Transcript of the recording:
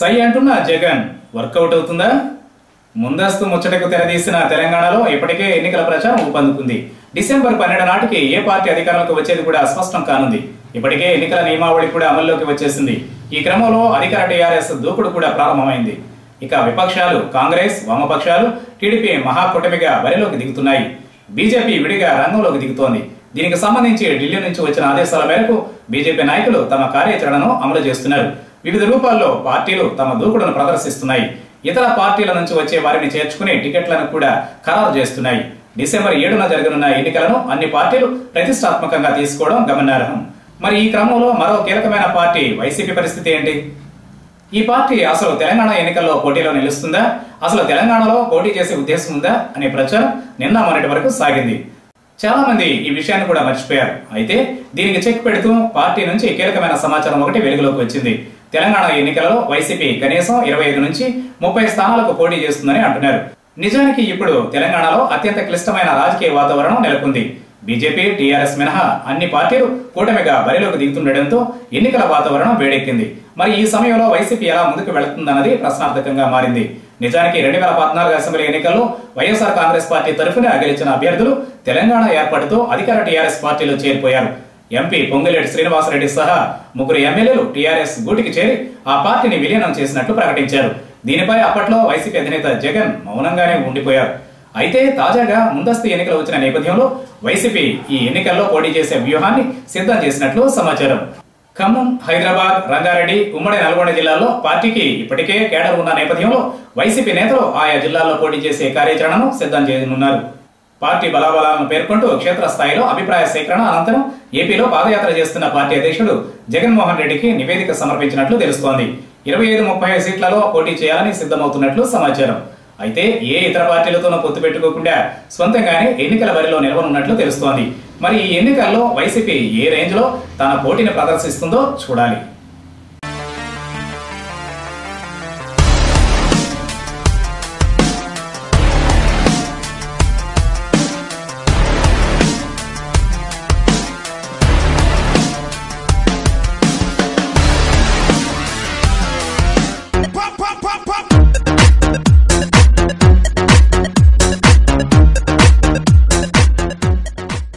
సై అంటున్న జగన్ వర్కౌట్ అవుతుందా ముందస్తు ముచ్చటకు తెరదీసిన తెలంగాణలో ఇప్పటికే ఎన్నికల ప్రచారం ఊపందుకుంది డిసెంబర్ పన్నెండు నాటికి ఏ పార్టీ అధికారంలోకి వచ్చేది కూడా స్పష్టం కానుంది ఇప్పటికే ఎన్నికల నియమావళి కూడా అమల్లోకి వచ్చేసింది ఈ క్రమంలో అధికార టీఆర్ఎస్ దూకుడు కూడా ప్రారంభమైంది ఇక విపక్షాలు కాంగ్రెస్ వామపక్షాలు టీడీపీ మహాకూటమిగా బరిలోకి దిగుతున్నాయి బీజేపీ విడిగా రంగంలోకి దిగుతోంది దీనికి సంబంధించి ఢిల్లీ నుంచి వచ్చిన ఆదేశాల మేరకు బీజేపీ నాయకులు తమ కార్యాచరణను అమలు చేస్తున్నారు వివిధ రూపాల్లో పార్టీలు తమ దూకుడును ప్రదర్శిస్తున్నాయి ఇతర పార్టీల నుంచి వచ్చే వారిని చేర్చుకుని టికెట్లను కూడా ఖరారు చేస్తున్నాయి డిసెంబర్ ఏడున జరగనున్న ఎన్నికలను అన్ని పార్టీలు ప్రతిష్టాత్మకంగా తీసుకోవడం గమనార్హం మరి ఈ క్రమంలో మరో కీలకమైన పార్టీ వైసీపీ పరిస్థితి ఏంటి ఈ పార్టీ అసలు తెలంగాణ ఎన్నికల్లో పోటీలో నిలుస్తుందా అసలు తెలంగాణలో పోటీ చేసే ఉద్దేశం ఉందా అనే ప్రచారం నిన్న మొన్నటి వరకు సాగింది చాలా మంది ఈ విషయాన్ని కూడా మర్చిపోయారు అయితే దీనికి చెక్ పెడుతూ పార్టీ నుంచి కీలకమైన సమాచారం ఒకటి వెలుగులోకి వచ్చింది తెలంగాణ ఎన్నికలలో వైసీపీ కనీసం ఇరవై ఐదు నుంచి ముప్పై స్థానాలకు పోటీ చేస్తుందని అంటున్నారు నిజానికి ఇప్పుడు తెలంగాణలో అత్యంత క్లిష్టమైన రాజకీయ వాతావరణం నెలకొంది బీజేపీ టీఆర్ఎస్ మినహా అన్ని పార్టీలు కూటమిగా బరిలోకి దిగుతుండటంతో ఎన్నికల వాతావరణం వేడెక్కింది మరి ఈ సమయంలో వైసీపీ ఎలా ముందుకు వెళుతుందన్నది ప్రశ్నార్థకంగా మారింది నిజానికి రెండు వేల పద్నాలుగు అసెంబ్లీ ఎన్నికల్లో వైఎస్ఆర్ కాంగ్రెస్ పార్టీ తరఫున గెలిచిన అభ్యర్థులు తెలంగాణ ఏర్పాటుతో అధికార టీఆర్ఎస్ పార్టీలో చేరిపోయారు ఎంపీ పొంగిరెడ్డి శ్రీనివాసరెడ్డి సహా ముగ్గురు ఎమ్మెల్యేలు టీఆర్ఎస్ గూటికి చేరి ఆ పార్టీని విలీనం చేసినట్లు ప్రకటించారు దీనిపై అప్పట్లో వైసీపీ అధినేత జగన్ మౌనంగానే ఉండిపోయారు అయితే తాజాగా ముందస్తు ఎన్నికలు వచ్చిన నేపథ్యంలో వైసీపీ ఈ ఎన్నికల్లో పోటీ చేసే వ్యూహాన్ని సిద్ధం చేసినట్లు సమాచారం ఖమ్మం హైదరాబాద్ రంగారెడ్డి ఉమ్మడి నల్గొండ జిల్లాల్లో పార్టీకి ఇప్పటికే కేడర్ ఉన్న నేపథ్యంలో వైసీపీ నేతలు ఆయా జిల్లాల్లో పోటీ చేసే కార్యాచరణను సిద్ధం చేయనున్నారు పార్టీ బలాబలాలను పేర్కొంటూ క్షేత్రస్థాయిలో అభిప్రాయ సేకరణ అనంతరం ఏపీలో పాదయాత్ర చేస్తున్న పార్టీ అధ్యక్షుడు జగన్మోహన్ రెడ్డికి నివేదిక సమర్పించినట్లు తెలుస్తోంది ఇరవై ఐదు ముప్పై సీట్లలో పోటీ చేయాలని సిద్ధమవుతున్నట్లు సమాచారం అయితే ఏ ఇతర పార్టీలతోనూ పొత్తు పెట్టుకోకుండా సొంతంగానే ఎన్నికల బరిలో నిలవనున్నట్లు తెలుస్తోంది మరి ఈ ఎన్నికల్లో వైసీపీ ఏ రేంజ్ లో తన పోటీని ప్రదర్శిస్తుందో చూడాలి